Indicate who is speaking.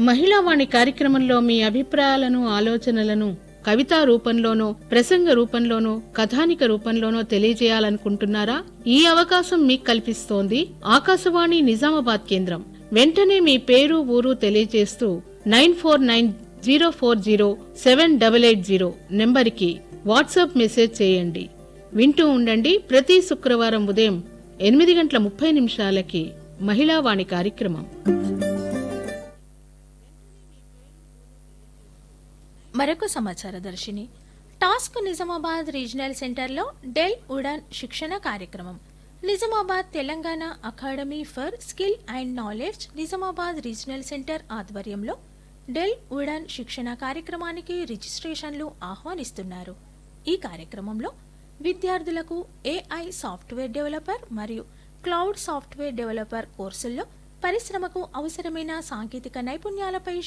Speaker 1: మహిళావాణి కార్యక్రమంలో మీ అభిప్రాయాలను ఆలోచనలను కవితా రూపంలోనో ప్రసంగ రూపంలోనో కథానిక రూపంలోనో తెలియజేయాలనుకుంటున్నారా ఈ అవకాశం మీకు కల్పిస్తోంది ఆకాశవాణి నిజామాబాద్ కేంద్రం వెంటనే మీ పేరు ఊరు తెలియజేస్తూ nine four nine zero four zero seven double eight zero నెంబర్కి వాట్సాప్ మెసేజ్ చేయండి వింటూ ఉండండి ప్రతి శుక్రవారం ఉదయం ఎనిమిది గంటల ముప్పై నిమిషాలకి మహిళావాణి కార్యక్రమం
Speaker 2: మరొక సమాచార దర్శిని టాస్క్ నిజామాబాద్ రీజనల్ సెంటర్లో డెల్ ఉడాన్ శిక్షణ కార్యక్రమం Nizamabad Telangana academy for skill and knowledge Nizamabad regional centre ఆధ్వర్యంలో డెల్ ఉడాన్ శిక్షణ కార్యక్రమానికి రిజిస్ట్రేషన్లు ఆహ్వానిస్తున్నారు ఈ కార్యక్రమంలో విద్యార్థులకు ఏఐ సాఫ్ట్వేర్ డెవలపర్ మరియు క్లౌడ్ సాఫ్ట్వేర్ డెవలపర్ కోర్సుల్లో పరిశ్రమకు అవసరమైన సాంకేతిక నైపుణ్యాలపై